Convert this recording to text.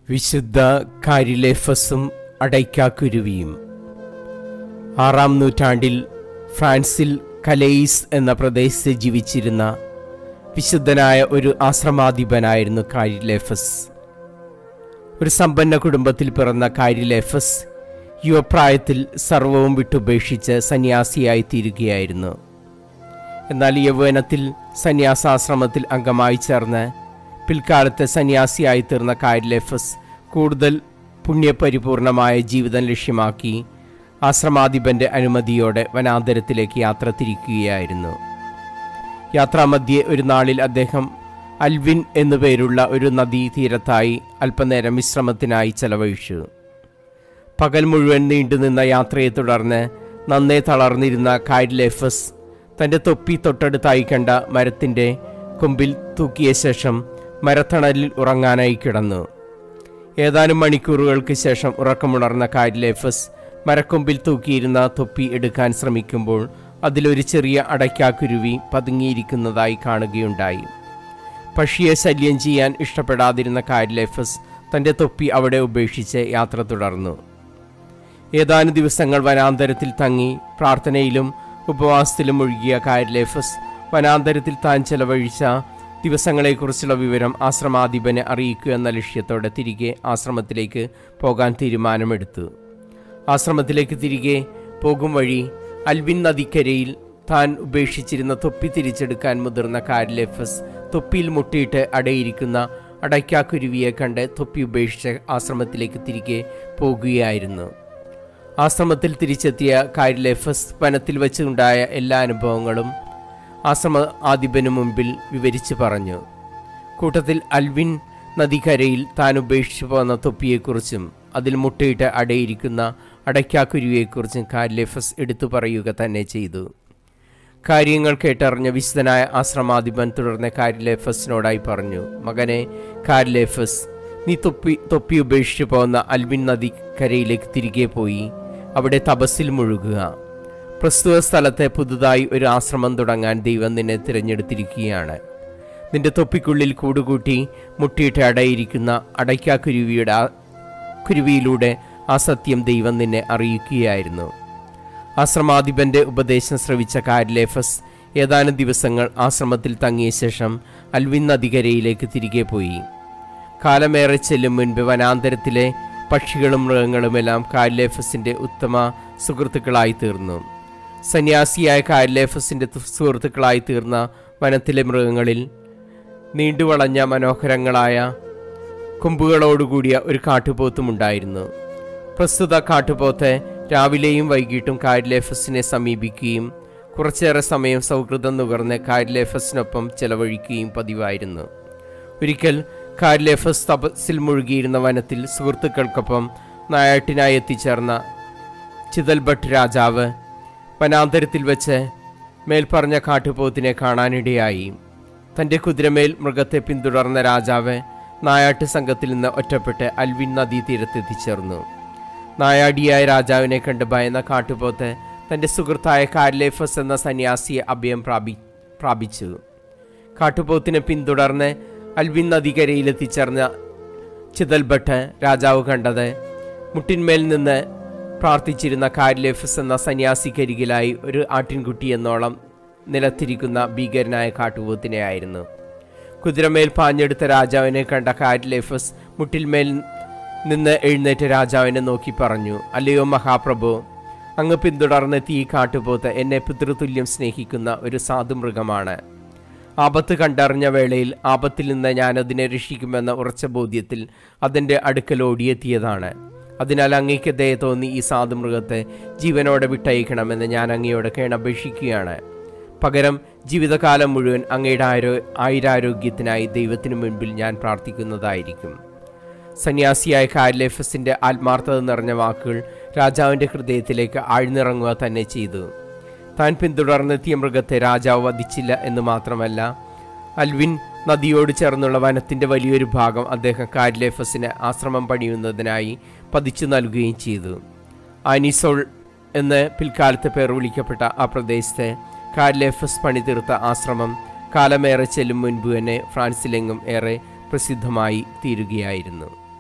വിശുദ്ധ കാരിലേഫസും അടയ്ക്കാക്കുരുവിയും ആറാം നൂറ്റാണ്ടിൽ ഫ്രാൻസിൽ കലെയ്സ് എന്ന പ്രദേശത്ത് ജീവിച്ചിരുന്ന വിശുദ്ധനായ ഒരു ആശ്രമാധിപനായിരുന്നു കാരിലേഫസ് ഒരു സമ്പന്ന കുടുംബത്തിൽ പിറന്ന കാരിലേഫസ് യുവപ്രായത്തിൽ സർവവും വിട്ടുപേക്ഷിച്ച് സന്യാസിയായി തീരുകയായിരുന്നു എന്നാൽ യൗവനത്തിൽ സന്യാസാശ്രമത്തിൽ അംഗമായി ചേർന്ന് പിൽക്കാലത്ത് സന്യാസിയായി തീർന്ന കാരിലേഫസ് കൂടുതൽ പുണ്യപരിപൂർണമായ ജീവിതം ലക്ഷ്യമാക്കി ആശ്രമാധിപന്റെ അനുമതിയോടെ വനാന്തരത്തിലേക്ക് യാത്ര തിരിക്കുകയായിരുന്നു യാത്രാമധ്യേ ഒരു നാളിൽ അദ്ദേഹം അൽവിൻ എന്നു പേരുള്ള ഒരു നദീ തീരത്തായി അല്പനേരം വിശ്രമത്തിനായി ചെലവഴിച്ചു പകൽ മുഴുവൻ നീണ്ടുനിന്ന യാത്രയെ തുടർന്ന് നന്നേ തളർന്നിരുന്ന കാരിലേഫസ് തൻ്റെ തൊപ്പി തൊട്ടടുത്തായി കണ്ട മരത്തിൻ്റെ കൊമ്പിൽ തൂക്കിയ ശേഷം മരത്തണലിൽ ഉറങ്ങാനായി കിടന്നു ഏതാനും മണിക്കൂറുകൾക്ക് ശേഷം ഉറക്കമുണർന്ന കാരിലേഫസ് മരക്കൊമ്പിൽ തൂക്കിയിരുന്ന തൊപ്പി എടുക്കാൻ ശ്രമിക്കുമ്പോൾ അതിലൊരു ചെറിയ അടയ്ക്കാക്കുരുവി പതുങ്ങിയിരിക്കുന്നതായി കാണുകയുണ്ടായി പക്ഷിയെ ശല്യം ചെയ്യാൻ ഇഷ്ടപ്പെടാതിരുന്ന കാരിലേഫസ് തൻ്റെ തൊപ്പി അവിടെ ഉപേക്ഷിച്ച് യാത്ര തുടർന്നു ഏതാനും ദിവസങ്ങൾ വനാന്തരത്തിൽ തങ്ങി പ്രാർത്ഥനയിലും ഉപവാസത്തിലും ഒഴുകിയ കാരിലേഫസ് വനാന്തരത്തിൽ താൻ ചെലവഴിച്ച ദിവസങ്ങളെക്കുറിച്ചുള്ള വിവരം ആശ്രമാധിപനെ അറിയിക്കുക എന്ന ലക്ഷ്യത്തോടെ തിരികെ ആശ്രമത്തിലേക്ക് പോകാൻ തീരുമാനമെടുത്തു ആശ്രമത്തിലേക്ക് തിരികെ പോകും വഴി അൽവിൻ നദിക്കരയിൽ താൻ ഉപേക്ഷിച്ചിരുന്ന തൊപ്പി തിരിച്ചെടുക്കാൻ മുതിർന്ന കാരിലേഫസ് തൊപ്പിയിൽ മുട്ടിയിട്ട് അടയിരിക്കുന്ന അടയ്ക്കാക്കുരുവിയെ കണ്ട് തൊപ്പി ഉപേക്ഷിച്ച് ആശ്രമത്തിലേക്ക് തിരികെ പോകുകയായിരുന്നു ആശ്രമത്തിൽ തിരിച്ചെത്തിയ കാരിലേഫസ് വനത്തിൽ വെച്ചുണ്ടായ എല്ലാ അനുഭവങ്ങളും ആശ്രമ ആധിപനു മുൻപിൽ വിവരിച്ചു പറഞ്ഞു കൂട്ടത്തിൽ അൽവിൻ നദിക്കരയിൽ താൻ ഉപേക്ഷിച്ചു പോന്ന തൊപ്പിയെക്കുറിച്ചും അതിൽ മുട്ടയിട്ട് അടയിരിക്കുന്ന അടയ്ക്കാക്കുരുവിയെക്കുറിച്ചും കാരിലേഫസ് എടുത്തു പറയുക തന്നെ ചെയ്തു കാര്യങ്ങൾ കേട്ടറിഞ്ഞ വിശുദ്ധനായ ആശ്രമാധിപൻ തുടർന്ന് കാരിലേഫസിനോടായി പറഞ്ഞു മകനെ കാരിലേഫസ് നീ തൊപ്പി തൊപ്പി ഉപേക്ഷിച്ചു പോകുന്ന അൽവിൻ നദിക്കരയിലേക്ക് തിരികെ പോയി അവിടെ തപസ്സിൽ മുഴുകുക പ്രസ്തുത സ്ഥലത്തെ പുതുതായി ഒരു ആശ്രമം തുടങ്ങാൻ ദൈവം നിന്നെ തിരഞ്ഞെടുത്തിരിക്കുകയാണ് നിന്റെ തൊപ്പിക്കുള്ളിൽ കൂടുകൂട്ടി മുട്ടിയിട്ട് അടയിരിക്കുന്ന അടയ്ക്കാക്കുരുവിയുടെ ആ കുരുവിയിലൂടെ ആ സത്യം ദൈവം നിന്നെ അറിയിക്കുകയായിരുന്നു ആശ്രമാധിപന്റെ ഉപദേശം ശ്രവിച്ച കാരിലേഫസ് ഏതാനും ദിവസങ്ങൾ ആശ്രമത്തിൽ തങ്ങിയ ശേഷം അൽവിൻ നദികരയിലേക്ക് തിരികെ പോയി കാലമേറെ ചെല്ലും മുൻപ് വനാന്തരത്തിലെ പക്ഷികളും മൃഗങ്ങളുമെല്ലാം കാരിലേഫസിന്റെ ഉത്തമ സുഹൃത്തുക്കളായി തീർന്നു സന്യാസിയായ കാരിലേഫസിന്റെ സുഹൃത്തുക്കളായി തീർന്ന വനത്തിലെ മൃഗങ്ങളിൽ നീണ്ടുവളഞ്ഞ മനോഹരങ്ങളായ കൊമ്പുകളോടുകൂടിയ ഒരു കാട്ടുപോത്തുമുണ്ടായിരുന്നു പ്രസ്തുത കാട്ടുപോത്ത് രാവിലെയും വൈകിട്ടും കാരിലേഫസിനെ സമീപിക്കുകയും കുറച്ചേറെ സമയം സൗഹൃദം നുകർന്ന് കാരിലേഫസിനൊപ്പം ചെലവഴിക്കുകയും പതിവായിരുന്നു ഒരിക്കൽ കാരിലേഫസ് തപസ്സിൽ മുഴുകിയിരുന്ന വനത്തിൽ സുഹൃത്തുക്കൾക്കൊപ്പം നായാട്ടിനായി എത്തിച്ചേർന്ന ചിതൽഭട്ട് രാജാവ് വനാന്തരത്തിൽ വെച്ച് മേൽപ്പറഞ്ഞ കാട്ടുപോത്തിനെ കാണാനിടയായി തൻ്റെ കുതിരമേൽ മൃഗത്തെ പിന്തുടർന്ന രാജാവ് നായാട്ട് സംഘത്തിൽ നിന്ന് ഒറ്റപ്പെട്ട് അൽവിൻ നദീതീരത്തെത്തിച്ചേർന്നു നായാടിയായ രാജാവിനെ കണ്ട് ഭയന്ന കാട്ടുപോത്ത് തൻ്റെ സുഹൃത്തായ കാരിലേഫസ് എന്ന സന്യാസിയെ അഭയം പ്രാപി പ്രാപിച്ചു കാട്ടുപോത്തിനെ പിന്തുടർന്ന് അൽവിൻ നദികരയിലെത്തിച്ചേർന്ന ചിതൽഭട്ട് രാജാവ് കണ്ടത് മുട്ടിന്മേൽ നിന്ന് പ്രാർത്ഥിച്ചിരുന്ന കാരിലേഫസ് എന്ന സന്യാസിക്കരികിലായി ഒരു ആട്ടിൻകുട്ടി എന്നോളം നിലത്തിരിക്കുന്ന ഭീകരനായ കാട്ടുപോത്തിനെയായിരുന്നു കുതിരമേൽ പാഞ്ഞെടുത്ത രാജാവിനെ കണ്ട കാരിലേഫസ് മുട്ടിൽമേൽ നിന്ന് എഴുന്നേറ്റ് രാജാവിനെ നോക്കി പറഞ്ഞു അല്ലയോ മഹാപ്രഭു അങ്ങ് പിന്തുടർന്നെത്തി ഈ കാട്ടുപോത്ത് എന്നെ പിതൃതുല്യം സ്നേഹിക്കുന്ന ഒരു സാധുമൃഗമാണ് ആപത്ത് കണ്ടറിഞ്ഞ വേളയിൽ ആപത്തിൽ നിന്ന് ഞാൻ അതിനെ രക്ഷിക്കുമെന്ന ഉറച്ച ബോധ്യത്തിൽ അതിൻ്റെ അടുക്കൽ ഓടിയെത്തിയതാണ് അതിനാൽ അങ്ങേക്ക് ദയ തോന്നി ഈ സാധുമൃഗത്തെ ജീവനോടെ വിട്ടയക്കണമെന്ന് ഞാൻ അങ്ങയോട് കേണപേക്ഷിക്കുകയാണ് പകരം ജീവിതകാലം മുഴുവൻ അങ്ങയുടെ ആരോ ആയുരാരോഗ്യത്തിനായി ദൈവത്തിനു മുൻപിൽ ഞാൻ പ്രാർത്ഥിക്കുന്നതായിരിക്കും സന്യാസിയായ കാരിലേഫസിന്റെ ആത്മാർത്ഥത നിറഞ്ഞ വാക്കുകൾ രാജാവിന്റെ ഹൃദയത്തിലേക്ക് ആഴ്ന്നിറങ്ങുക തന്നെ ചെയ്തു താൻ പിന്തുടർന്നെത്തിയ മൃഗത്തെ രാജാവ് വധിച്ചില്ല എന്ന് മാത്രമല്ല അൽവിൻ നദിയോട് ചേർന്നുള്ള വനത്തിന്റെ വലിയൊരു ഭാഗം അദ്ദേഹം കാരിലേഫസിന് ആശ്രമം പണിയുന്നതിനായി പതിച്ചു നൽകുകയും ചെയ്തു ആനിസോൾ എന്ന് പിൽക്കാലത്ത് പേർ വിളിക്കപ്പെട്ട ആ പ്രദേശത്തെ കാരിലേഫസ് പണിതീർത്ത ആശ്രമം കാലമേറെ ചെല്ലും മുൻപ് തന്നെ ഫ്രാൻസിലെങ്ങും ഏറെ പ്രസിദ്ധമായി തീരുകയായിരുന്നു